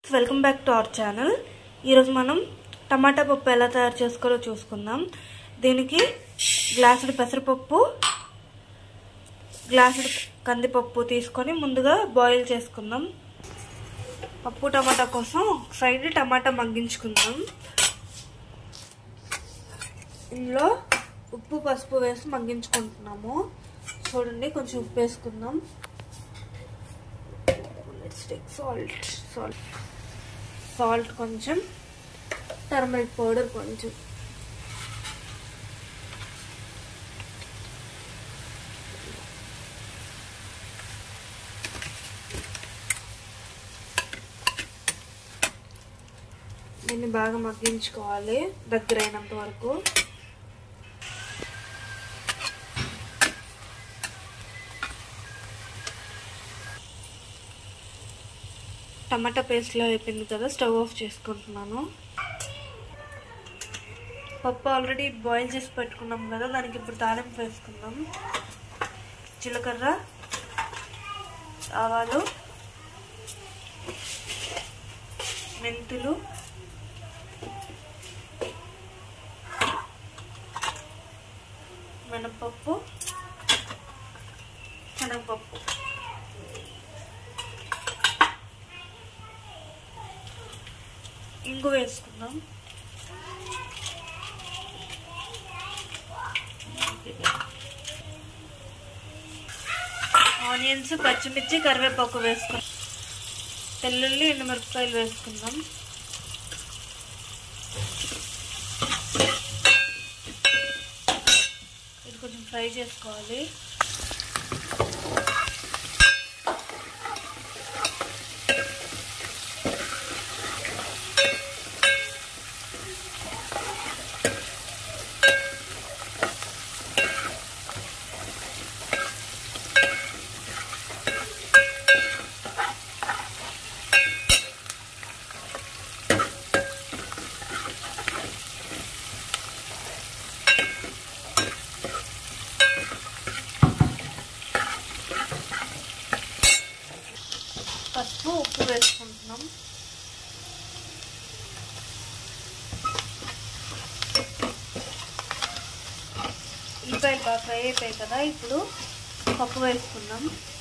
welcome back to our channel ఈరోజు మనం టమాటా పప్పు ఎలా తయారు చేసుకోవాలో చూసుకుందాం దీనికి గ్లాసుడు పెసరపప్పు గ్లాసుడు కందిపప్పు తీసుకొని ముందుగా బాయిల్ చేసుకుందాం పప్పు టమాటా కోసం ఒక సైడ్ టమాటా మగ్గించుకుందాం ఇందులో ఉప్పు పసుపు వేసి మగ్గించుకుంటున్నాము చూడండి కొంచెం ఉప్పు వేసుకుందాం let's take salt salt salt కొంచెం టర్మరిక్ పౌడర్ కొంచెం దీన్ని బాగా మగ్గించుకోవాలి దగ్గర అయినంత వరకు టమాటా పేస్ట్లో అయిపోయింది కదా స్టవ్ ఆఫ్ చేసుకుంటున్నాను పప్పు ఆల్రెడీ బాయిల్ చేసి పెట్టుకున్నాం కదా దానికి ఇప్పుడు తాలింపు వేసుకుందాం జీలకర్ర ఆవాలు మెంతులు మినపప్పు శనగపప్పు ఇంగు వేసుకుందాం ఆనియన్స్ పచ్చిమిర్చి కరివేపాకు వేసుకుందాం తెల్లుల్లి ఎండుమిరపకాయలు వేసుకుందాం ఇది కొంచెం ఫ్రై చేసుకోవాలి పసుపు ఉప్పు వేసుకుంటున్నాం ఉల్లిపాయలు బాగా ఫ్రై అయిపోయాయి కదా ఇప్పుడు పప్పు వేసుకుందాం